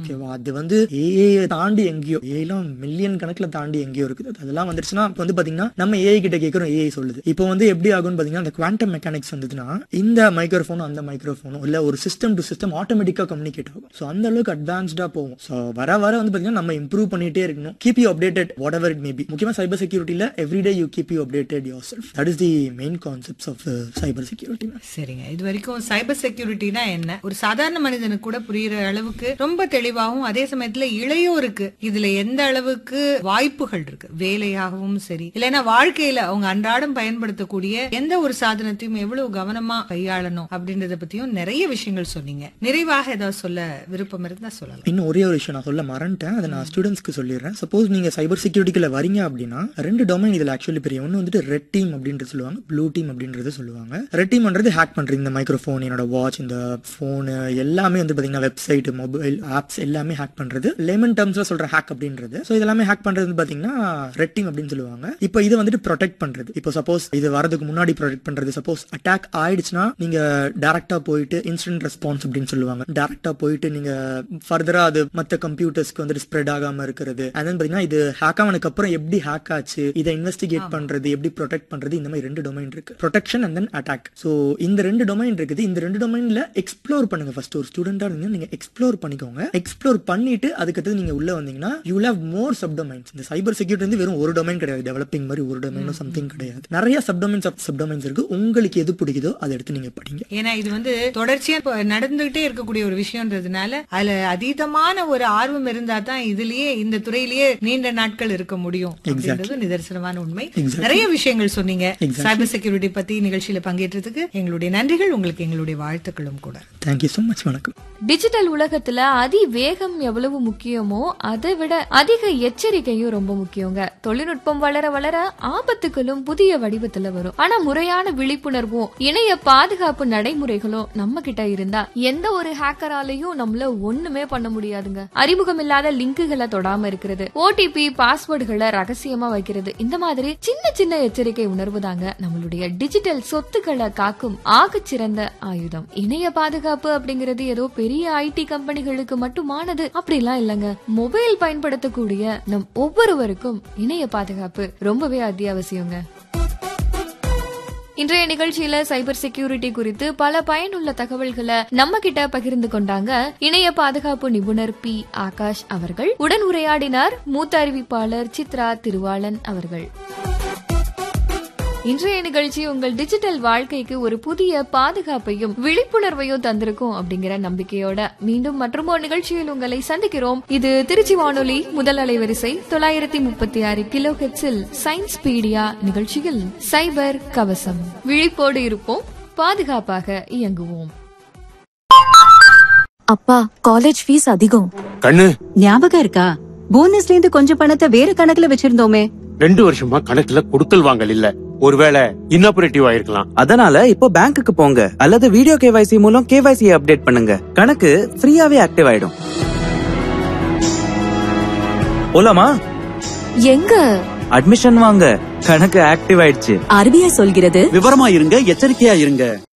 ஓகேவா அது வந்து ஏஐ தாண்டி எங்கேயோ ஏஐலாம் மில்லியன் கணக்குல தாண்டி எங்கேயோ இருக்குது அதெல்லாம் வந்துருச்சுன்னா இப்போ வந்து பாத்தீங்கன்னா நம்ம ஏஐ கிட்ட கேட்கறோம் ஏஐ சொல்லுது இப்போ வந்து எப்படி ஆகும்னு பாத்தீங்கன்னா அந்த குவாண்டம் மெக்கானிக்ஸ் வந்ததுன்னா இந்த மைக்ரோஃபோனும் அந்த மைக்ரோஃபோனும் இல்ல ஒரு சிஸ்டம் டு சிஸ்டம் ஆட்டோமேட்டிக்கா கம்யூனிகேட் ஆகும் ஸோ அந்த அளவுக்கு அட்வான்ஸ்டா போகும் ஸோ வர வர வந்து பாத்தீங்கன்னா நம்ம இம்ப்ரூவ் பண்ணிட்டே இருக்கணும் keep you updated whatever it maybe முக்கியமா சைபர் செக்யூரிட்டியில everyday you keep you updated yourself that is the main concepts of cyber security சரிங்க இது வரைக்கும் சைபர் செக்யூரிட்டினா என்ன ஒரு சாதாரண மனிதனுக்கு கூட புரியுற அளவுக்கு ரொம்ப தெளிவாகவும் அதே சமயத்துல இளையோருக்கு இதுல எந்த அளவுக்கு வாய்ப்புகள் இருக்கு வேலையாகவும் சரி இல்லைன்னா வாழ்க்கையில அவங்க அன்றாடம் பயன்படுத்தக்கூடிய எந்த ஒரு சாதனத்தையும் எவ்வளவு கவனமா கையாளணும் அப்படின்றத பத்தியும் நிறைய விஷயங்கள் சொன்னீங்க நிறைவாக ஏதாவது சொல்ல விருப்பம் இருந்தா சொல்லலாம் இன்னும் ஒரே ஒரு விஷயம் நான் சொல்ல மறந்துட்டேன் அதை நான் ஸ்டூடெண்ட்ஸ்க்கு சொல்லிடுறேன் சப்போஸ் நீங்க சைபர் செக்யூரிட்டிக்குள்ள வரீங்க அப்படின்னா ரெண்டு டொமைன் இதுல ஆக்சுவலி பெரிய ஒன்று வந்துட்டு ரெட் டீம் அப்படின்றது சொல்லுவாங்க ப்ளூ டீம் அப்படின்றது சொல்லுவாங்க ரெட் டீம்ன்றது ஹேக் பண்றது இந்த மைக்ரோஃபோன் என்னோட வாட்ச் இந்த ஃபோனு எல்லாமே வந்து பாத்தீங்கன்னா வெப்சைட் மொபைல் ஆப்ஸ் எல்லாமே ஹேக் பண்றது லேமன் டேர்ம்ஸ்ல சொல்ற ஹேக் அப்படின்றது ஸோ இதெல்லாமே ஹேக் பண்றது வந்து பாத்தீங்கன்னா ரெட் டீம் அப்படின்னு சொல்லுவாங்க இப்போ இது வந்துட்டு ப்ரொடெக்ட் பண்றது இப்போ சப்போஸ் இது வரதுக்கு முன்னாடி ப்ரொடெக்ட் பண்றது சப்போஸ் அட்டாக் ஆயிடுச்சுன்னா நீங்க டேரக்டா போயிட்டு இன்சிடென்ட் ரெஸ்பான்ஸ் அப்படின்னு சொல்லுவாங்க டேரக்டா போயிட்டு நீங்க ஃபர்தரா அது மத்த கம்ப்யூட்டர்ஸ்க்கு வந்துட்டு ஸ்ப்ரெட் ஆகாம இருக்கிறது and then பாத்தீங்கன்னா இது ஹேக் ஆனதுக்கு அப்புறம் எப்படி ஹேக் ஆச்சு இதை இன்வெஸ்டிகேட் பண்றது எப்படி ப்ரொடெக்ட் பண்றது இந்த மாதிரி ரெண்டு டொமைன் இருக்கு protection and then attack so இந்த ரெண்டு டொமைன் இருக்குது இந்த ரெண்டு டொமைன்ல எக்ஸ்ப்ளோர் பண்ணுங்க ஃபர்ஸ்ட் ஒரு ஸ்டூடெண்டா இருந்தீங்கன்னா நீங்க எக்ஸ்ப்ளோர் பண்ணிக்கோங்க எக்ஸ்ப்ளோர் பண்ணிட்டு அதுக்கடுத்து நீங்க உள்ள வந்தீங்கன்னா you have more sub domains இந்த சைபர் செக்யூரிட்டி வந்து வெறும் ஒரு டொமைன் கிடையாது டெவலப்பிங் மாதிரி ஒரு டொமைனோ சம்திங் கிடையாது நிறைய sub domains of sub domains இருக்கு உங்களுக்கு எது பிடிக்குதோ அதை எடுத்து நீங்க படிங்க ஏன்னா இது வந்து தொடர்ச்சியா இப்ப நடந்துகிட்டே இருக்கக்கூடிய ஒரு விஷயம்ன்றதுனால அதுல அதீதமான ஒரு ஆர்வம் இருந்தா தான் இதுலயே இந்த துறையிலேயே நீண்ட நாட்கள் இருக்க முடியும் அப்படின்றது நிதர்சனமான உண்மை Exactly. நிறைய விஷயங்கள் சொன்னீங்க Exactly. சைபர் செக்யூரிட்டி பத்தி நிகழ்ச்சியில பங்கேற்றதுக்கு எங்களுடைய நன்றிகள் உங்களுக்கு எங்களுடைய வாழ்த்துக்களும் கூட தேங்க்யூ ஸோ மச் வணக்கம் டிஜிட்டல் உலகத்துல அதி வேகம் எவ்வளவு முக்கியமோ அதை விட அதிக எச்சரிக்கையும் ரொம்ப முக்கியங்க தொழில்நுட்பம் வளர வளர ஆபத்துகளும் புதிய வடிவத்துல வரும் ஆனா முறையான விழிப்புணர்வும் இணைய பாதுகாப்பு நடைமுறைகளும் நம்ம கிட்ட இருந்தா எந்த ஒரு ஹேக்கராலையும் நம்மள ஒண்ணுமே பண்ண முடியாதுங்க அறிமுகம் இல்லாத லிங்குகளை தொடாம இருக்கிறது ஓடிபி பாஸ்வேர்டுகளை ரகசியமா வைக்கிறது இந்த மாதிரி சின்ன சின்ன எச்சரிக்கை உணர்வு தாங்க நம்மளுடைய டிஜிட்டல் சொத்துக்களை காக்கும் ஆகச் சிறந்த ஆயுதம் இணைய பாதுகாப்பு அப்படிங்கிறது ஏதோ பெரிய ஐடி கம்பெனிகளுக்கு மட்டுமானது அப்படிலாம் இல்லங்க மொபைல் பயன்படுத்தக்கூடிய நம் ஒவ்வொருவருக்கும் இணைய பாதுகாப்பு ரொம்பவே அத்தியாவசியங்க இன்றைய நிகழ்ச்சியில சைபர் செக்யூரிட்டி குறித்து பல பயனுள்ள தகவல்களை நம்ம கிட்ட பகிர்ந்து கொண்டாங்க இணைய பாதுகாப்பு நிபுணர் பி ஆகாஷ் அவர்கள் உடன் உரையாடினார் மூத்த அறிவிப்பாளர் சித்ரா திருவாளன் அவர்கள் இன்றைய நிகழ்ச்சி உங்கள் டிஜிட்டல் வாழ்க்கைக்கு ஒரு புதிய பாதுகாப்பையும் விழிப்புணர்வையும் தந்திருக்கும் அப்படிங்கிற நம்பிக்கையோட மீண்டும் மற்றும் ஒரு நிகழ்ச்சியில் உங்களை சந்திக்கிறோம் இது திருச்சி வானொலி முதல் அலைவரிசை தொள்ளாயிரத்தி முப்பத்தி ஆறு கிலோ ஹெட்ஸில் சயின்ஸ் பீடியா நிகழ்ச்சியில் சைபர் கவசம் விழிப்போடு இருப்போம் பாதுகாப்பாக இயங்குவோம் அப்பா காலேஜ் ஃபீஸ் அதிகம் கண்ணு ஞாபகம் இருக்கா போனஸ்ல இருந்து கொஞ்சம் பணத்தை வேற கணக்குல வச்சிருந்தோமே ரெண்டு வருஷமா கணக்குல கொடுக்கல் வாங்கல் இல்ல ஒருவேளை இன்னாபரேட்டிவ் ஆயிருக்கலாம் அதனால இப்போ பேங்க்குக்கு போங்க அல்லது வீடியோ கேவைசி மூலம் கேவைசி அப்டேட் பண்ணுங்க கணக்கு ஃப்ரீயாவே ஆக்டிவ் ஆயிடும் போலாமா எங்க அட்மிஷன் வாங்க கணக்கு ஆக்டிவ் ஆயிடுச்சு ஆர்பிஐ சொல்கிறது விவரமா இருங்க எச்சரிக்கையா இருங்க